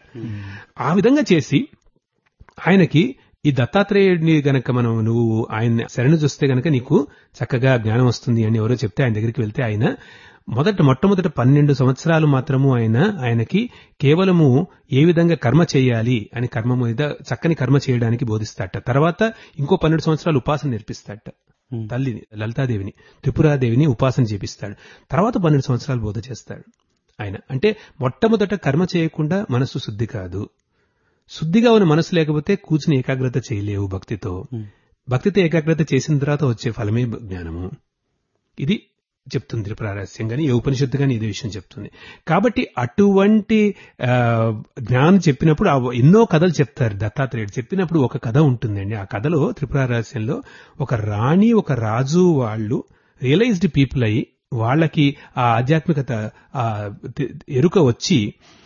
ఆ విధంగా చేసి ఆయనకి ఈ దత్తాత్రేయుడిని గనక మనం నువ్వు ఆయన శరణు చూస్తే గనక నీకు చక్కగా జ్ఞానం వస్తుంది అని ఎవరో చెప్తే ఆయన దగ్గరికి వెళ్తే ఆయన మొదట మొట్టమొదట పన్నెండు సంవత్సరాలు మాత్రము ఆయన ఆయనకి కేవలము ఏ విధంగా కర్మ చేయాలి అని కర్మ మీద చక్కని కర్మ చేయడానికి బోధిస్తాట తర్వాత ఇంకో పన్నెండు సంవత్సరాలు ఉపాసన నేర్పిస్తాట తల్లిని లలితాదేవిని త్రిపురాదేవిని ఉపాసన చేపిస్తాడు తర్వాత పన్నెండు సంవత్సరాలు బోధ చేస్తాడు ఆయన అంటే మొట్టమొదట కర్మ చేయకుండా మనస్సు శుద్ధి కాదు శుద్ధిగా ఉన్న మనసు లేకపోతే కూర్చుని ఏకాగ్రత చేయలేవు భక్తితో భక్తితో ఏకాగ్రత చేసిన తర్వాత వచ్చే ఫలమే జ్ఞానము ఇది చెప్తుంది త్రిపురారహస్యం కానీ ఏ ఉపనిషత్తు కానీ ఇదే విషయం చెప్తుంది కాబట్టి అటువంటి ఆ, జ్ఞానం చెప్పినప్పుడు ఆ ఎన్నో కథలు చెప్తారు దత్తాత్రేయుడు చెప్పినప్పుడు ఒక కథ ఉంటుందండి ఆ కథలో త్రిపురారహస్యంలో ఒక రాణి ఒక రాజు వాళ్ళు రియలైజ్డ్ పీపుల్ అయి వాళ్ళకి ఆ ఆధ్యాత్మికత ఆ తె- ఎరుక వచ్చి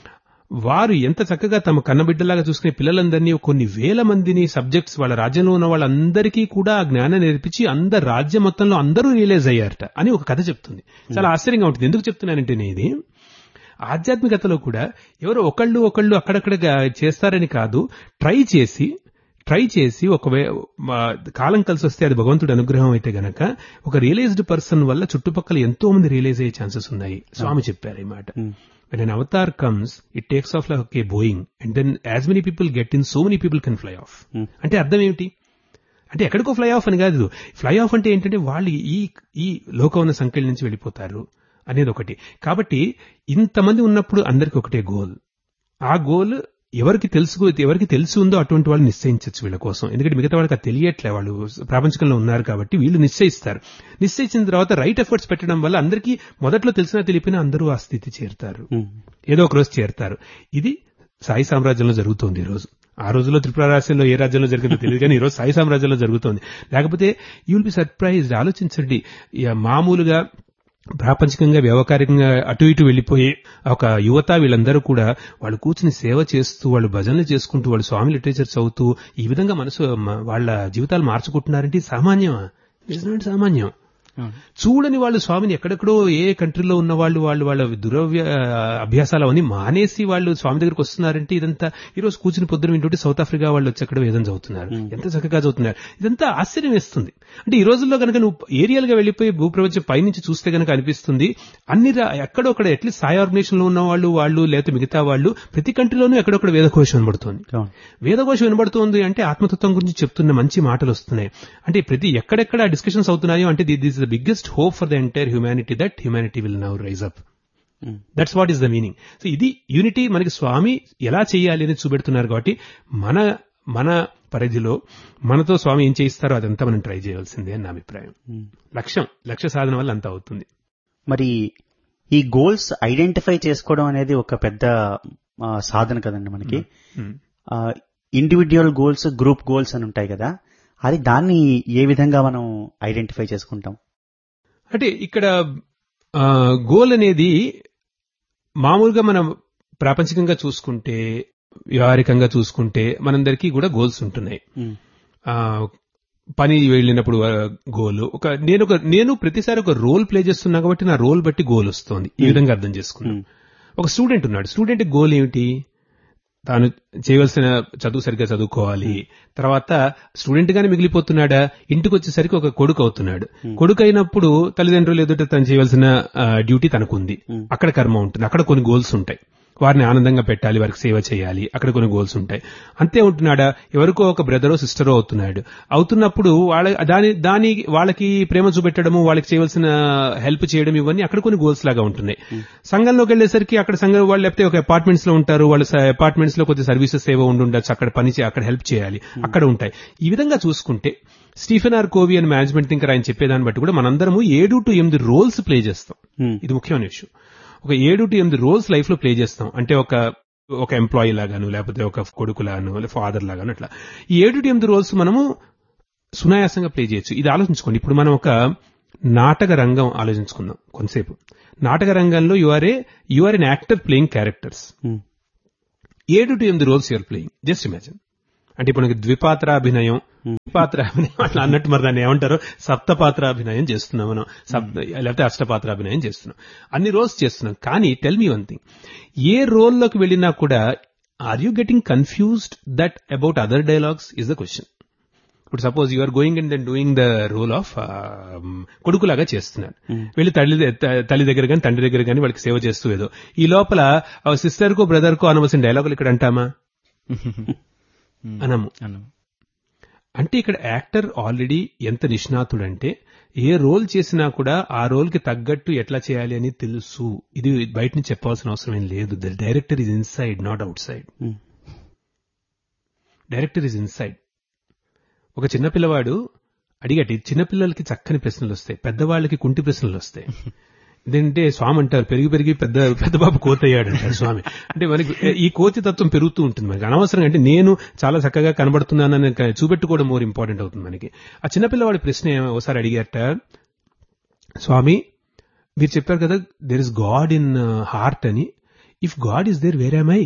వారు ఎంత చక్కగా తమ కన్నబిడ్డలాగా చూసుకునే పిల్లలందరినీ కొన్ని వేల మందిని సబ్జెక్ట్స్ వాళ్ళ రాజ్యంలో ఉన్న వాళ్ళందరికీ కూడా ఆ జ్ఞానం నేర్పించి అందరు రాజ్యం మొత్తంలో అందరూ రియలైజ్ అయ్యారట అని ఒక కథ చెప్తుంది చాలా ఆశ్చర్యంగా ఉంటుంది ఎందుకు చెప్తున్నానంటే నేను ఇది ఆధ్యాత్మికతలో కూడా ఎవరో ఒకళ్ళు ఒకళ్ళు అక్కడక్కడ చేస్తారని కాదు ట్రై చేసి ట్రై చేసి ఒకవే మా కాలం కలిసి వస్తే అది భగవంతుడి అనుగ్రహం అయితే గనక ఒక రియలైజ్డ్ పర్సన్ వల్ల చుట్టుపక్కల ఎంతో మంది రియలైజ్ అయ్యే ఛాన్సెస్ ఉన్నాయి స్వామి చెప్పారు ఈ మాట when an avatar comes, it takes off like a Boeing, and then as many people get in, so many people can fly off. అంటే అర్థం ఏమిటి అంటే ఎక్కడికో ఫ్లై ఆఫ్ అని కాదు ఫ్లై ఆఫ్ అంటే ఏంటంటే వాళ్ళు ఈ ఈ లోకవన సంఖ్యల నుంచి వెళ్ళిపోతారు అనేది ఒకటి కాబట్టి ఇంతమంది ఉన్నప్పుడు అందరికి ఒకటే గోల్ ఆ గోల్ ఎవరికి తెలుసు ఎవరికి తెలిసి ఉందో అటువంటి వాళ్ళు నిశ్చయించవచ్చు వీళ్ళ కోసం ఎందుకంటే మిగతా వాళ్ళకి అది తెలియట్లే వాళ్ళు ప్రాపంచికంలో ఉన్నారు కాబట్టి వీళ్ళు నిశ్చయిస్తారు నిశ్చయించిన తర్వాత రైట్ ఎఫర్ట్స్ పెట్టడం వల్ల అందరికీ మొదట్లో తెలిసినా తెలిపినా అందరూ ఆ స్థితి చేరుతారు ఉమ్. ఏదో ఒక రోజు చేరుతారు ఇది సాయి సామ్రాజ్యంలో జరుగుతోంది ఈ రోజు ఆ రోజుల్లో త్రిపుర రాష్ట్రంలో ఏ రాజ్యంలో జరిగిందో తెలియదు కానీ ఈ రోజు సాయి సామ్రాజ్యంలో జరుగుతోంది లేకపోతే యూ విల్ బి సర్ప్రైజ్డ్ ఆలోచించండి ఇక మామూలుగా ప్రాపంచికంగా వ్యవహారికంగా అటు ఇటు వెళ్ళిపోయి ఒక యువత వీళ్ళందరూ కూడా వాళ్ళు కూర్చుని సేవ చేస్తూ వాళ్ళు భజనలు చేసుకుంటూ వాళ్ళు స్వామి లిటరేచర్ చదువుతూ ఈ విధంగా మనసు మ- వాళ్ళ జీవితాలు మార్చుకుంటున్నారంటే ఇది సామాన్యమా ఇట్స్ నాట్ సామాన్యం చూడని వాళ్ళు స్వామిని ఎక్కడెక్కడో ఏ కంట్రీలో ఉన్న వాళ్ళు వాళ్ళు వాళ్ళ దురవ్య అభ్యాసాలు అవన్నీ మానేసి వాళ్ళు స్వామి దగ్గరికి వస్తున్నారంటే ఇదంతా ఈ రోజు కూర్చుని పొద్దున వింటుంటే సౌత్ ఆఫ్రికా వాళ్ళు వచ్చి అక్కడ వేదం చదువుతున్నారు ఎంత చక్కగా చదువుతున్నారు ఇదంతా ఆశ్చర్యం వేస్తుంది అంటే ఈ రోజుల్లో కనుక నువ్వు ఏరియాల్ గా వెళ్ళిపోయి భూప్రపంచం పైనుంచి చూస్తే కనుక అనిపిస్తుంది అన్ని రా- ఎక్కడో అక్కడ అట్లీస్ట్ సాయి ఆర్గనైజేషన్ లో ఉన్న వాళ్ళు వాళ్ళు లేకపోతే మిగతా వాళ్ళు ప్రతి కంట్రీలోనూ ఎక్కడొక్కడ వేదకోశం వినబడుతోంది అవును. వేదకోశం వినబడుతోంది అంటే ఆత్మతత్వం గురించి చెప్తున్న మంచి మాటలు వస్తున్నాయి అంటే ప్రతి ఎక్కడెక్కడ డిస్కషన్స్ అవుతున్నాయో అంటే this the biggest hope for the entire humanity that humanity will now rise up um. That's what is the meaning so ఇది యూనిటీ మనకి స్వామి ఎలా చేయాలి అని చూపెడుతున్నారు కాబట్టి మన మన పరిధిలో మనతో స్వామి ఏం చేయిస్తారో అదంతా మనం ట్రై చేయవలసిందే అని నా అభిప్రాయం ఉమ్. లక్ష్యం లక్ష్య సాధన వల్ల అంతా అవుతుంది మరి ఈ గోల్స్ ఐడెంటిఫై చేసుకోవడం అనేది ఒక పెద్ద ఆ, సాధన కదండి మనకి um. Individual goals group goals అని ఉంటాయి కదా అది దాన్ని ఏ విధంగా మనం ఐడెంటిఫై చేసుకుంటాం అంటే ఇక్కడ గోల్ అనేది మామూలుగా మనం ప్రాపంచికంగా చూసుకుంటే వ్యవహారికంగా చూసుకుంటే మనందరికీ కూడా గోల్స్ ఉంటున్నాయి ఉమ్. ఆ, పని వెళ్ళినప్పుడు గోల్ ఒక నేను ఒక నేను ప్రతిసారి ఒక రోల్ ప్లే చేస్తున్నా కాబట్టి నా రోల్ బట్టి గోల్ వస్తుంది ఈ విధంగా అర్థం చేసుకున్నాను ఉమ్. ఒక స్టూడెంట్ ఉన్నాడు స్టూడెంట్ గోల్ ఏమిటి తాను చేయవలసిన చదువు సరిగ్గా చదువుకోవాలి తర్వాత స్టూడెంట్ గానే మిగిలిపోతున్నాడా ఇంటికి వచ్చేసరికి ఒక కొడుకు అవుతున్నాడు కొడుకు అయినప్పుడు తల్లిదండ్రులు ఎదుట తను చేయవలసిన ఆ, డ్యూటీ తనకుంది అక్కడ కర్మ ఉంటుంది అక్కడ కొన్ని గోల్స్ ఉంటాయి వారిని ఆనందంగా పెట్టాలి వారికి సేవ చేయాలి అక్కడ కొన్ని గోల్స్ ఉంటాయి అంతే ఉంటున్నాడా ఎవరికో ఒక బ్రదరో సిస్టరో అవుతున్నాడు అవుతున్నప్పుడు వాళ్ళ దాని దాని వాళ్ళకి ప్రేమ చూపెట్టడము వాళ్ళకి చేయవలసిన హెల్ప్ చేయడం ఇవన్నీ అక్కడ కొన్ని గోల్స్ లాగా ఉంటున్నాయి సంఘంలోకి వెళ్ళేసరికి అక్కడ సంఘం వాళ్ళు లేకపోతే ఒక అపార్ట్మెంట్స్ లో ఉంటారు వాళ్ళ అపార్ట్మెంట్స్ లో కొద్ది సర్వీసెస్ ఏవో ఉండుండొచ్చు అక్కడ పని చే- అక్కడ హెల్ప్ చేయాలి అక్కడ ఉంటాయి ఈ విధంగా చూసుకుంటే స్టీఫెన్ ఆర్ కోవి అని మేనేజ్మెంట్ థింకర్ ఆయన చెప్పేదాన్ని బట్టి కూడా మనందరము ఏడు టు ఎనిమిది రోల్స్ ప్లే చేస్తాం ఉమ్. ఇది ముఖ్యమైన విషయం ఒక ఏడు టు ఎనిమిది రోల్స్ లైఫ్ లో ప్లే చేస్తాం అంటే ఒక ఒక ఎంప్లాయీ లాగాను లేకపోతే ఒక కొడుకు లాగాను లేదా ఫాదర్ లాగాను అట్లా ఈ ఏడు టు ఎనిమిది రోల్స్ మనము సునాయాసంగా ప్లే చేయొచ్చు ఇది ఆలోచించుకోండి ఇప్పుడు మనం ఒక నాటక రంగం ఆలోచించుకుందాం కొంతసేపు నాటక రంగంలో you are a you are an actor playing characters um. ఏడు టు ఎనిమిది roles you are playing just imagine అంటే ఇప్పుడు మనకి ద్విపాత్రాభినయం ద్విపాత్రాభినయం అట్లా అన్నట్టు మరి దాన్ని ఏమంటారు సప్తపాత్రాభినయం చేస్తున్నాం మనం సప్త లేకపోతే అష్టపాత్రాభినయం చేస్తున్నాం అన్ని రోల్స్ చేస్తున్నాం కానీ టెల్ మీ వన్ థింగ్ ఏ రోల్లోకి వెళ్ళినా కూడా are you getting confused that about other dialogues is the question ఇప్పుడు suppose you are going and then doing the role of కొడుకులాగా చేస్తున్నారు వెళ్ళి తల్లి త- తల్లి దగ్గర కానీ తండ్రి దగ్గర కానీ వాళ్ళకి సేవ చేస్తూ ఏదో ఈ లోపల సిస్టర్ కో బ్రదర్ కో అనవలసిన డైలాగులు ఇక్కడ అంటామా అనము అను అంటే ఇక్కడ యాక్టర్ ఆల్రెడీ ఎంత నిష్ణాతుడంటే ఏ రోల్ చేసినా కూడా ఆ రోల్ కి తగ్గట్టు ఎట్లా చేయాలి అని తెలుసు ఇది బయట నుంచి చెప్పాల్సిన అవసరం ఏం లేదు the director is inside not outside um. Director is inside ఒక చిన్న పిల్లవాడు అడిగటి చిన్నపిల్లలకి చక్కని ప్రశ్నలు వస్తాయి పెద్దవాళ్ళకి కుంటి ప్రశ్నలు వస్తాయి ఏంటంటే స్వామి అంటారు పెరిగి పెరిగి పెద్ద పెద్ద బాబు కోతయ్యాడు అంటారు స్వామి అంటే మనకి ఈ కోతి తత్వం పెరుగుతూ ఉంటుంది మనకి అనవసరంగా అంటే నేను చాలా చక్కగా కనబడుతున్నానని క- చూపెట్టుకోవడం మోర్ ఇంపార్టెంట్ అవుతుంది మనకి ఆ చిన్నపిల్లవాడి ప్రశ్న ఏమో ఒకసారి అడిగారట స్వామి మీరు చెప్పారు కదా there is God in heart అని if God is there where I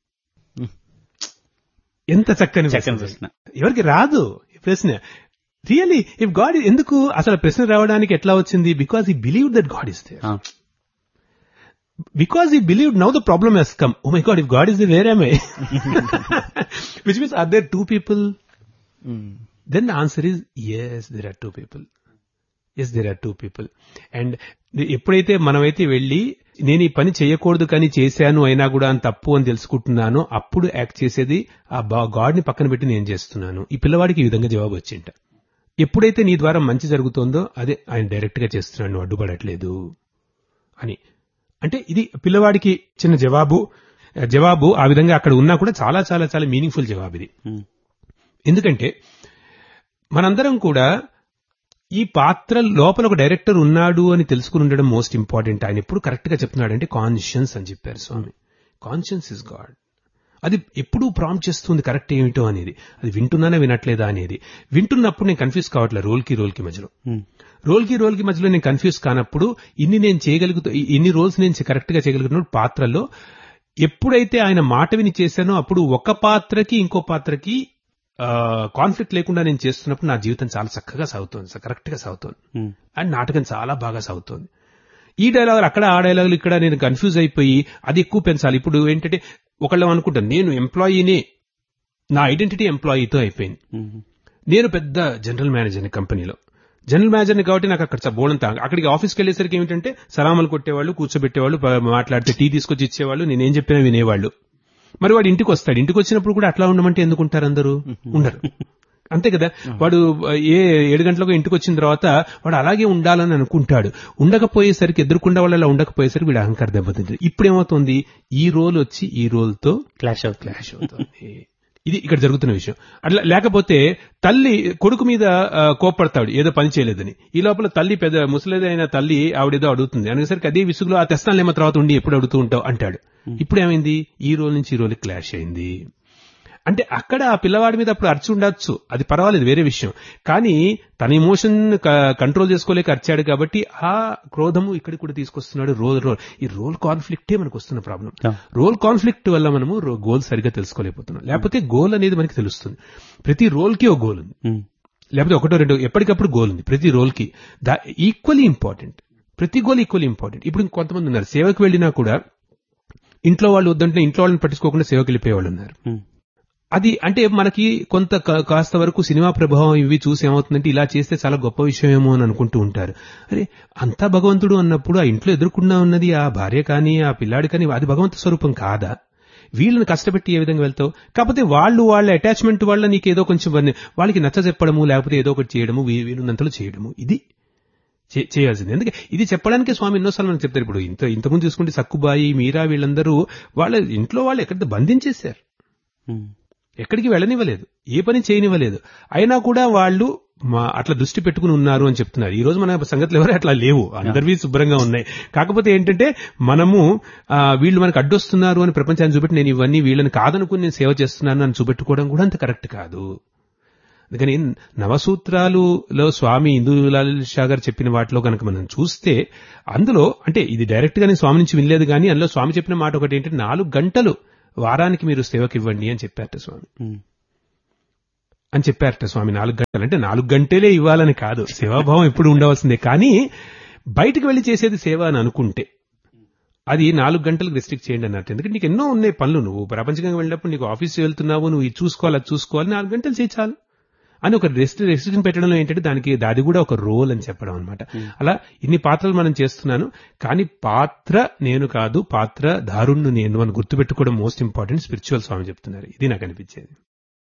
ఎంత చక్కని చక్కని ప్రశ్న. ప్రశ్న ఎవరికి రాదు ఈ ప్రశ్న రియలీ ఇఫ్ గాడ్ ఎందుకు అసలు ప్రశ్న రావడానికి ఎట్లా వచ్చింది because we believe that God is there ah. Because we believe now the problem he's come oh my God if God is the where I which means are there two people then the answer is yes there are two people yes there are two people and ఎప్పుడైతే మనమైతే వెళ్ళి నేను ఈ పని చేయకూడదు కానీ చేశాను అయినా కూడా అని తప్పు అని తెలుసుకుంటున్నానో అప్పుడు యాక్ట్ చేసేది ఆ గాడ్ ని పక్కన పెట్టి నేను చేస్తున్నాను ఈ పిల్లవాడికి ఈ విధంగా జవాబు వచ్చింట ఎప్పుడైతే నీ ద్వారా మంచి జరుగుతోందో అదే ఆయన డైరెక్ట్ గా చేస్తున్నాడు నువ్వు అడ్డుపడట్లేదు అని అంటే ఇది పిల్లవాడికి చిన్న జవాబు జవాబు ఆ విధంగా అక్కడ ఉన్నా కూడా చాలా చాలా చాలా మీనింగ్ఫుల్ జవాబు ఇది ఉమ్, ఎందుకంటే మనందరం కూడా ఈ పాత్ర లోపల ఒక డైరెక్టర్ ఉన్నాడు అని తెలుసుకుని ఉండడం మోస్ట్ ఇంపార్టెంట్ ఆయన ఎప్పుడు కరెక్ట్ గా చెప్తున్నాడు అంటే కాన్షియన్స్ అని చెప్పారు స్వామి కాన్షియన్స్ ఇస్ గాడ్ అది ఎప్పుడూ ప్రాంప్ట్ చేస్తుంది కరెక్ట్ ఏమిటో అనేది అది వింటున్నానా వినట్లేదా అనేది వింటున్నప్పుడు నేను కన్ఫ్యూజ్ కావట్లేదు రోల్కి రోల్కి మధ్యలో ఉమ్, రోల్కి రోల్కి మధ్యలో నేను కన్ఫ్యూజ్ కానప్పుడు ఇన్ని నేను చేయగలుగుతూ ఇ- ఇన్ని రోల్స్ నేను కరెక్ట్ గా చేయగలుగుతున్నప్పుడు పాత్రల్లో ఎప్పుడైతే ఆయన మాట విని చేశానో అప్పుడు ఒక పాత్రకి ఇంకో పాత్రకి కాన్ఫ్లిక్ట్ లేకుండా నేను చేస్తున్నప్పుడు నా జీవితం చాలా చక్కగా సాగుతోంది కరెక్ట్ గా సాగుతోంది ఉమ్, అండ్ నాటకం చాలా బాగా సాగుతోంది ఈ డైలాగులు అక్కడ ఆ డైలాగులు ఇక్కడ నేను కన్ఫ్యూజ్ అయిపోయి అది ఎక్కువ పెంచాలి ఇప్పుడు ఏంటంటే ఒకళ్ళు అనుకుంటాను నేను ఎంప్లాయీనే నా ఐడెంటిటీ ఎంప్లాయీతో అయిపోయింది ఉమ్, నేను పెద్ద జనరల్ మేనేజర్ని కంపెనీలో జనరల్ మేనేజర్ని కాబట్టి నాకు అక్కడ బోలంతా అక్కడికి ఆఫీస్కి వెళ్ళేసరికి ఏమిటంటే సలామలు కొట్టేవాళ్ళు కూర్చోబెట్టేవాళ్ళు ప- మాట్లాడితే టీ తీసుకొచ్చి ఇచ్చేవాళ్ళు నేనేం చెప్పినా వినేవాళ్ళు మరి వాడు ఇంటికి వస్తాడు ఇంటికి వచ్చినప్పుడు కూడా అట్లా ఉండమంటే ఎందుకుంటారు అందరూ ఉండరు అంతే కదా వాడు ఏ ఏడు గంటలకు ఇంటికి వచ్చిన తర్వాత వాడు అలాగే ఉండాలని అనుకుంటాడు ఉండకపోయేసరికి ఎదురుకుండా వాళ్ళు అలా ఉండకపోయేసరికి వీడు అహంకారం దెబ్బతింటుంది ఇప్పుడు ఏమవుతుంది ఈ రోల్ వచ్చి ఈ రోల్తో క్లాష్ అవుతుంది క్లాష్ అవుతుంది ఇది ఇక్కడ జరుగుతున్న విషయం అట్లా లేకపోతే తల్లి కొడుకు మీద ఆ, కోప్పడతాడు ఏదో పని చేయలేదని ఈ లోపల తల్లి పెద్ద ముసలిదైన తల్లి ఆవిడేదో అడుగుతుంది అనేసరికి అదే విసుగులో ఆ తెస్తానులేమో తర్వాత ఉండి ఎప్పుడు అడుగుతూ ఉంటావు అంటాడు ఇప్పుడు ఏమైంది ఈ రోల్ నుంచి ఈ రోల్ క్లాష్ అయింది అంటే అక్కడ ఆ పిల్లవాడి మీద అప్పుడు అరిచి ఉండొచ్చు అది పర్వాలేదు వేరే విషయం కానీ తన ఎమోషన్ కంట్రోల్ చేసుకోలేక అరిచాడు కాబట్టి ఆ క్రోధము ఇక్కడికి కూడా తీసుకొస్తున్నాడు రోల్ రోల్ ఈ రోల్ కాన్ఫ్లిక్టే మనకు వస్తున్న ప్రాబ్లం Yeah. రోల్ కాన్ఫ్లిక్ట్ వల్ల మనము గోల్ సరిగా తెలుసుకోలేకపోతున్నాం లేకపోతే గోల్ అనేది మనకి తెలుస్తుంది ప్రతి రోల్ కి ఒక గోల్ ఉంది ఉమ్, లేకపోతే ఒకటో రెండో ఎప్పటికప్పుడు గోల్ ఉంది ప్రతి రోల్ కి ఈక్వల్లీ ఇంపార్టెంట్ ప్రతి గోల్ ఈక్వల్లీ ఇంపార్టెంట్ ఇప్పుడు కొంతమంది ఉన్నారు సేవకు వెళ్ళినా కూడా ఇంట్లో వాళ్ళు వద్దంటే ఇంట్లో వాళ్ళని పట్టించుకోకుండా సేవకి వెళ్ళిపోయే వాళ్ళు ఉన్నారు ఉమ్, అది అంటే మనకి కొంత కా- కాస్త వరకు సినిమా ప్రభావం ఇవి చూసి ఏమవుతుందంటే ఇలా చేస్తే చాలా గొప్ప విషయమేమో అని అనుకుంటూ ఉంటారు అరే అంతా భగవంతుడు అన్నప్పుడు ఆ ఇంట్లో ఎదుర్కొన్నా ఉన్నది ఆ భార్య కానీ ఆ పిల్లాడి కానీ అది భగవంతు స్వరూపం కాదా వీళ్ళని కష్టపెట్టి ఏ విధంగా వెళ్తావు కాకపోతే వాళ్ళు వాళ్ళ అటాచ్మెంట్ వల్ల నీకు ఏదో కొంచెం వన్ని- వాళ్ళకి నచ్చ చెప్పడము లేకపోతే ఏదో ఒకటి చేయడము వీ- వీలున్నంతలో చేయడము ఇది చే- చేయాల్సింది ఎందుకంటే ఇది చెప్పడానికి స్వామి ఎన్నోసార్లు మనకు చెప్తారు ఇప్పుడు ఇంత ఇంతకుముందు చూసుకుంటే సక్కుబాయి మీరా వీళ్ళందరూ వాళ్ళ ఇంట్లో వాళ్ళు ఎక్కడ బంధించేశారు ఉమ్, ఎక్కడికి వెళ్ళనివ్వలేదు ఏ పని చేయనివ్వలేదు అయినా కూడా వాళ్ళు మా అట్లా దృష్టి పెట్టుకుని ఉన్నారు అని చెప్తున్నారు ఈ రోజు మన సంగతులు ఎవరు అట్లా లేవు అందరివి శుభ్రంగా ఉన్నాయి కాకపోతే ఏంటంటే మనము ఆ, వీళ్ళు మనకు అడ్డొస్తున్నారు అని ప్రపంచాన్ని చూపెట్టి నేను ఇవన్నీ వీళ్ళని కాదనుకుని నేను సేవ చేస్తున్నాను అని చూపెట్టుకోవడం కూడా అంత కరెక్ట్ కాదు అందుకని నవసూత్రాలులో స్వామి ఇందులాల్ షా గారు చెప్పిన వాటిలో కనుక మనం చూస్తే అందులో అంటే ఇది డైరెక్ట్ గా నేను స్వామి నుంచి వినలేదు కానీ అందులో స్వామి చెప్పిన మాట ఒకటి ఏంటంటే నాలుగు గంటలు వారానికి మీరు సేవకి ఇవ్వండి అని చెప్పారట స్వామి ఉమ్, అని చెప్పారట స్వామి నాలుగు గంటలు అంటే నాలుగు గంటలే ఇవ్వాలని కాదు సేవాభావం ఎప్పుడు ఉండవలసిందే కానీ బయటకు వెళ్లి చేసేది సేవ అని అనుకుంటే అది నాలుగు గంటలకు రెస్ట్రిక్ట్ చేయండి అన్నట్టు ఎందుకంటే నీకు ఎన్నో ఉన్నాయి పనులు నువ్వు ప్రపంచంగా వెళ్ళినప్పుడు నీకు ఆఫీస్ వెళ్తున్నావు నువ్వు ఇది చూసుకోవాలి అది చూసుకోవాలి నాలుగు గంటలు చేయి చాలు అని ఒక రెస్ట్ రెస్ట్రిక్షన్ పెట్టడంలో ఏంటంటే దానికి అది కూడా ఒక రోల్ అని చెప్పడం అనమాట అలా ఇన్ని పాత్రలు మనం చేస్తున్నాను కానీ పాత్ర నేను కాదు పాత్ర దారుణ్ణు నేను అని గుర్తుపెట్టుకోవడం మోస్ట్ ఇంపార్టెంట్ స్పిరిచువల్ స్వామి చెప్తున్నారు ఇది నాకు అనిపించేది